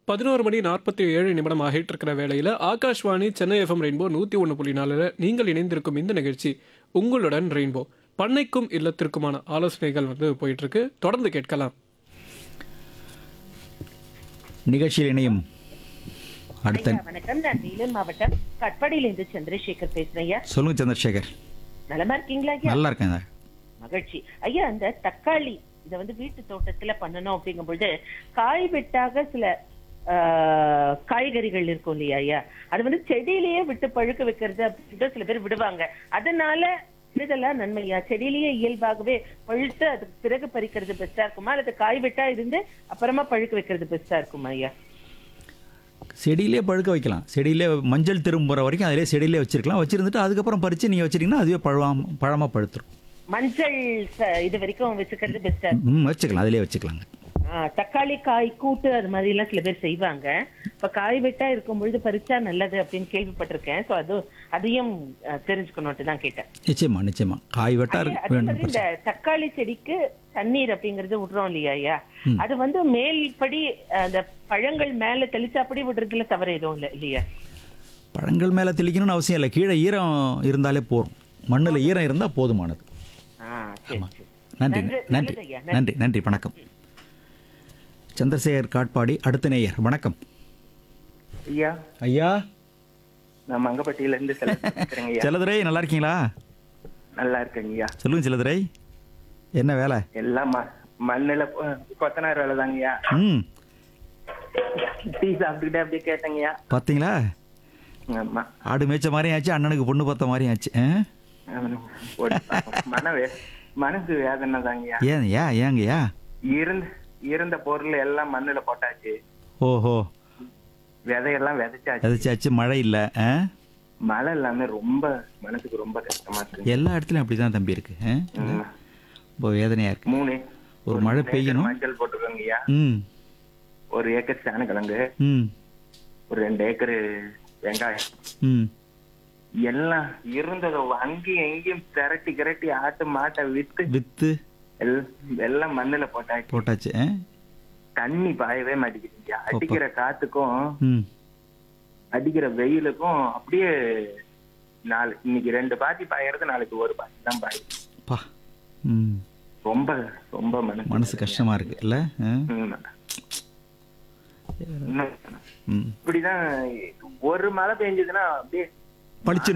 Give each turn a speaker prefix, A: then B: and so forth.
A: பதினோரு மணி நாற்பத்தி ஏழு நிமிடம் ஆகிட்டு இருக்கிற வேளையில் ஆகாஷ்வாணி சென்னை எஃப்எம் ரெயின்போ நூற்றி ஒன்று புள்ளி நாலில் நீங்கள் இணைந்திருக்கும் இந்த நிகழ்ச்சி உங்களுடன் ரெயின்போ பண்ணைக்கும் இல்லத்திற்குமான ஆலோசனைகள் வந்து போயிட்டு இருக்கு தொடர்ந்து கேட்கலாம்
B: நிகழ்ச்சியில் இணையும் அடுத்த
C: ஐயா, வணக்கம் நான் வேலூர் மாவட்டம் கட்பாடியிலிருந்து சந்திரசேகர் பேசுறேன் ஐயா
B: சொல்லுங்க சந்திரசேகர்
C: நலமா இருக்கீங்களா ஐயா
B: நல்லா இருக்கேன் சார்
C: மகிழ்ச்சி ஐயா அந்த தக்காளி இத வந்து வீட்டு தோட்டத்துல பண்ணணும் அப்படிங்கும் பொழுது காய் வெட்டாக சில ஆஹ், காய்கறிகள் இருக்கும் இல்லையா ஐயா அது வந்து செடியிலேயே விட்டு பழுக்க வைக்கிறது அப்படின்ட்டு சில பேர் விடுவாங்க அதனால இதெல்லாம் நன்மையா செடியிலேயே இயல்பாகவே பழுத்து அதுக்கு பிறகு பறிக்கிறது பெஸ்டா இருக்குமா அல்லது காய் வெட்டா இருந்து அப்புறமா பழுக்க வைக்கிறது பெஸ்டா இருக்குமா ஐயா
B: செடியிலே பழுக்க வைக்கலாம் செடியிலே மஞ்சள் திரும்புற வரைக்கும் அதிலே செடியிலே வச்சிருக்கலாம் வச்சிருந்துட்டு அதுக்கப்புறம் பறித்து நீங்கள் வச்சிட்டிங்கன்னா அதுவே பழம் பழமாக பழுத்துரும்
C: மஞ்சள் ச- இது வரைக்கும் வச்சுக்கிறது பெஸ்டா
B: ம் வச்சுக்கலாம் அதிலே வச்சுக்கலாங்க
C: ஆ, தக்காளி காய் கூட்டு அது மாதிரி எல்லாம் சில பேர் செய்வாங்க இப்ப காய் வெட்டா இருக்கும் பொழுது பறிச்சா நல்லது அப்படின்னு கேள்விப்பட்டிருக்கேன் சோ அது அதையும் ஆ, தெரிஞ்சுக்கணும்ட்டு தான் கேட்டேன்
B: நிச்சயமா நிச்சயமா காய் வெட்டா
C: அதே
B: இருக்கு
C: அதே
B: வேணும்
C: மாதிரி இந்த தக்காளி செடிக்கு தண்ணீர் அப்படிங்கறது விடுறோம் இல்லையா ஐயா அது வந்து மேல்படி அந்த பழங்கள் மேல தெளிச்சாப்படி விடுறதுல தவறு எதுவும் இல்லை இல்லையா
B: பழங்கள் மேலே தெளிக்கணும்னு அவசியம் இல்லை கீழே ஈரம் இருந்தாலே போதும் மண்ணில் ஈரம் இருந்தால் போதுமானது
C: ஆ, சரி, சரி.
B: நன்றி
C: நன்று-
B: நன்றி
C: நல்லது ஐயா,
B: நன்றி நன்றி வணக்கம் சந்திரசேகர் காட்பாடி அடுத்த நேயர் வணக்கம்
D: ஐயா
B: ஐயா
D: நான் மங்கப்பட்டியில இருந்து பேசுறேங்க ஐயா
B: செல்லதுரை நல்லா இருக்கீங்களா
D: நல்லா இருக்கேங்க ஐயா
B: சொல்லுங்க செல்லதுரை என்ன வேலை
D: எல்லாம் ம- மண்ணுல கொ- கொத்தனார் வேலை தாங்கய்யா
B: ம்
D: டீ சாப்பிட்டுக்கிட்டே அப்படியே கேட்டேங்கய்யா
B: பார்த்தீங்களா
D: ஆமா
B: ஆடு மேய்ச்ச மாதிரியும் ஆச்சு அண்ணனுக்கு பொண்ணு பார்த்த மாதிரியும் ஆச்சு ஆ?
D: ஒரு மன வே மனசு வேதனை தாங்கய்யா
B: ஏன் ஏன் ஏங்கய்யா
D: இருந்த இருந்த பொருள் எல்லாம் மண்ணுல போட்டாச்சு
B: ஓஹோ
D: விதையெல்லாம் விதைச்சாச்சு
B: எதாச்சும் மழை இல்லை ஆ
D: மழை எல்லாமே ரொம்ப மனசுக்கு ரொம்ப கஷ்டமா இருக்கு
B: எல்லா இடத்துலையும் அப்படி தான் தம்பி இருக்கு ஆ?
D: ம்.
B: ரொம்ப வேதனையாக இருக்கு
D: மூணு
B: ஒரு மழை
D: ஏக்கர்
B: பெய்யணும்.
D: மஞ்சள் போட்டுருக்கோங்கய்யா
B: ம்
D: ஒரு ஏக்கர் சேனக்கிழங்கு
B: ம்
D: ஒரு ரெண்டு ஏக்கர் வெங்காயம்
B: ம்
D: எல்லாம் இருந்ததை அங்கேயும் எங்கேயும் திரட்டி கிரட்டி ஆட்டு மாட்டை வித்து
B: வித்து
D: எல்- எல்லாம் மண்ணுல போட்டாச்சு
B: போட்டாச்சு ஆ?
D: தண்ணி பாயவே மாட்டேங்குது அடிக்கிற காத்துக்கும்
B: ம்
D: அடிக்கிற வெயிலுக்கும் அப்படியே நாலு இன்னைக்கு ரெண்டு பாத்தி பாயறது நாளைக்கு ஒரு பாத்தி தான் பாயுது
B: பா ம்
D: ரொம்ப ரொம்ப மனசு
B: மனசு கஷ்டமா இருக்கு இல்ல ஆ?
D: ம். இன்னும்
B: ம்
D: இப்படிதான் ஒரு மழை பெஞ்சதுன்னா அப்படியே
B: பளிச்சு